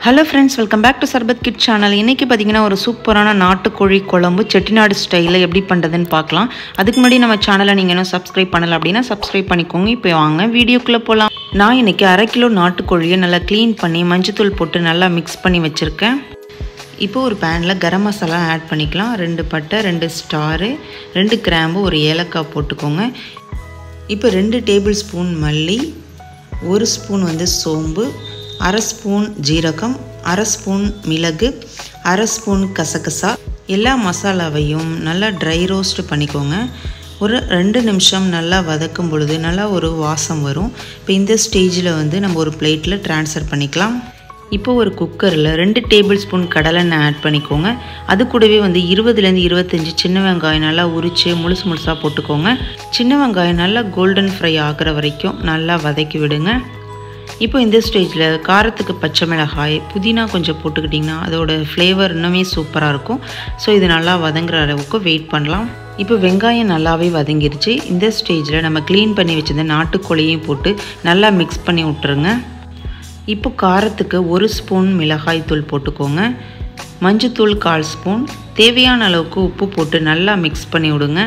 hello friends welcome back to சர்பத் கிட் channel இன்றைக்கி பார்த்தீங்கன்னா ஒரு சூப்பரான நாட்டுக்கோழி குழம்பு செட்டிநாடு ஸ்டைலில் எப்படி பண்ணுறதுன்னு பார்க்கலாம் அதுக்கு முன்னாடி நம்ம சேனலை நீங்கள் இன்னும் சப்ஸ்கிரைப் பண்ணலை அப்படின்னா சப்ஸ்கிரைப் பண்ணிக்கோங்க இப்போ வாங்க வீடியோக்குள்ளே போகலாம் நான் இன்றைக்கி அரை கிலோ நாட்டுக்கோழியை நல்லா க்ளீன் பண்ணி மஞ்சத்தூள் போட்டு நல்லா மிக்ஸ் பண்ணி வச்சுருக்கேன் இப்போ ஒரு பேனில் கரம் மசாலா ஆட் பண்ணிக்கலாம் ரெண்டு பட்டை ரெண்டு ஸ்டாரு ரெண்டு கிராம்பு ஒரு ஏலக்காய் போட்டுக்கோங்க இப்போ ரெண்டு டேபிள் ஸ்பூன் மல்லி ஒரு ஸ்பூன் வந்து சோம்பு அரை ஸ்பூன் ஜீரகம் அரை ஸ்பூன் மிளகு அரை ஸ்பூன் கசகசா எல்லா மசாலாவையும் நல்லா ட்ரை ரோஸ்ட் பண்ணிக்கோங்க ஒரு ரெண்டு நிமிஷம் நல்லா வதக்கும் பொழுது நல்லா ஒரு வாசம் வரும் இப்போ இந்த ஸ்டேஜில் வந்து நம்ம ஒரு பிளேட்டில் ட்ரான்ஸ்ஃபர் பண்ணிக்கலாம் இப்போ ஒரு குக்கரில் ரெண்டு டேபிள் ஸ்பூன் கடலெண்ணெய் ஆட் பண்ணிக்கோங்க அது கூடவே வந்து இருபதுலேருந்து இருபத்தஞ்சி சின்ன வெங்காயம் நல்லா உரித்து முழுசு முழுசாக போட்டுக்கோங்க சின்ன வெங்காயம் நல்லா கோல்டன் ஃப்ரை ஆகிற வரைக்கும் நல்லா வதக்கி விடுங்க இப்போ இந்த ஸ்டேஜில் காரத்துக்கு பச்சை மிளகாய் புதினா கொஞ்சம் போட்டுக்கிட்டிங்கன்னா அதோட ஃப்ளேவர் இன்னுமே சூப்பராக இருக்கும் ஸோ இது நல்லா வதங்குற அளவுக்கு வெயிட் பண்ணலாம் இப்போ வெங்காயம் நல்லாவே வதங்கிருச்சு இந்த ஸ்டேஜில் நம்ம க்ளீன் பண்ணி வச்சிருந்த நாட்டுக்கோழியும் போட்டு நல்லா மிக்ஸ் பண்ணி விட்டுருங்க இப்போ காரத்துக்கு ஒரு ஸ்பூன் மிளகாய் தூள் போட்டுக்கோங்க மஞ்சத்தூள் கால் ஸ்பூன் தேவையான அளவுக்கு உப்பு போட்டு நல்லா மிக்ஸ் பண்ணி விடுங்க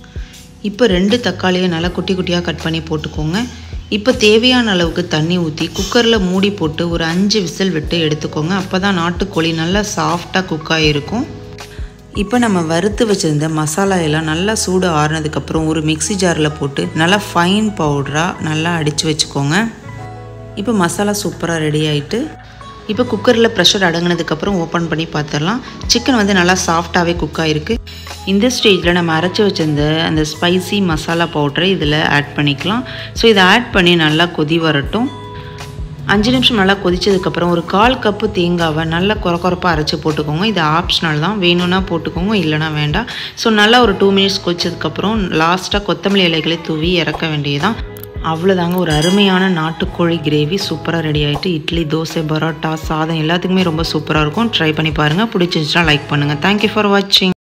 இப்போ ரெண்டு தக்காளியை நல்லா குட்டி குட்டியாக கட் பண்ணி போட்டுக்கோங்க இப்போ தேவையான அளவுக்கு தண்ணி ஊற்றி குக்கரில் மூடி போட்டு ஒரு அஞ்சு விசில் விட்டு எடுத்துக்கோங்க அப்போ தான் நாட்டுக்கோழி நல்லா சாஃப்டாக குக் ஆகிருக்கும் இப்போ நம்ம வறுத்து வச்சுருந்த மசாலா எல்லாம் நல்லா சூடு ஆறுனதுக்கப்புறம் ஒரு மிக்சி ஜாரில் போட்டு நல்லா ஃபைன் பவுடராக நல்லா அடித்து வச்சுக்கோங்க இப்போ மசாலா சூப்பராக ரெடி ஆகிட்டு இப்போ குக்கரில் ப்ரெஷர் அடங்கினதுக்கப்புறம் ஓப்பன் பண்ணி பார்த்துடலாம் சிக்கன் வந்து நல்லா சாஃப்டாகவே குக் ஆகிருக்கு இந்த ஸ்டேஜில் நம்ம அரைச்சி வச்சிருந்த அந்த ஸ்பைசி மசாலா பவுடரை இதில் ஆட் பண்ணிக்கலாம் ஸோ இதை ஆட் பண்ணி நல்லா கொதி வரட்டும் அஞ்சு நிமிஷம் நல்லா கொதிச்சதுக்கப்புறம் ஒரு கால் கப்பு தேங்காவை நல்லா குறை குறைப்பாக அரைச்சி போட்டுக்கோங்க இது ஆப்ஷனல் தான் வேணும்னா போட்டுக்கோங்க இல்லைனா வேண்டாம் ஸோ நல்லா ஒரு டூ மினிட்ஸ் கொதிச்சதுக்கப்புறம் லாஸ்ட்டாக கொத்தமல்லி இலைகளை தூவி இறக்க வேண்டியதுதான் அவ்வளோதாங்க ஒரு அருமையான நாட்டுக்கோழி கிரேவி சூப்பராக ரெடி ஆகிட்டு இட்லி தோசை பரோட்டா சாதம் எல்லாத்துக்குமே ரொம்ப சூப்பராக இருக்கும் ட்ரை பண்ணி பாருங்கள் பிடிச்சிருந்துச்சுன்னா லைக் பண்ணுங்கள் தேங்க்யூ ஃபார் வாட்சிங்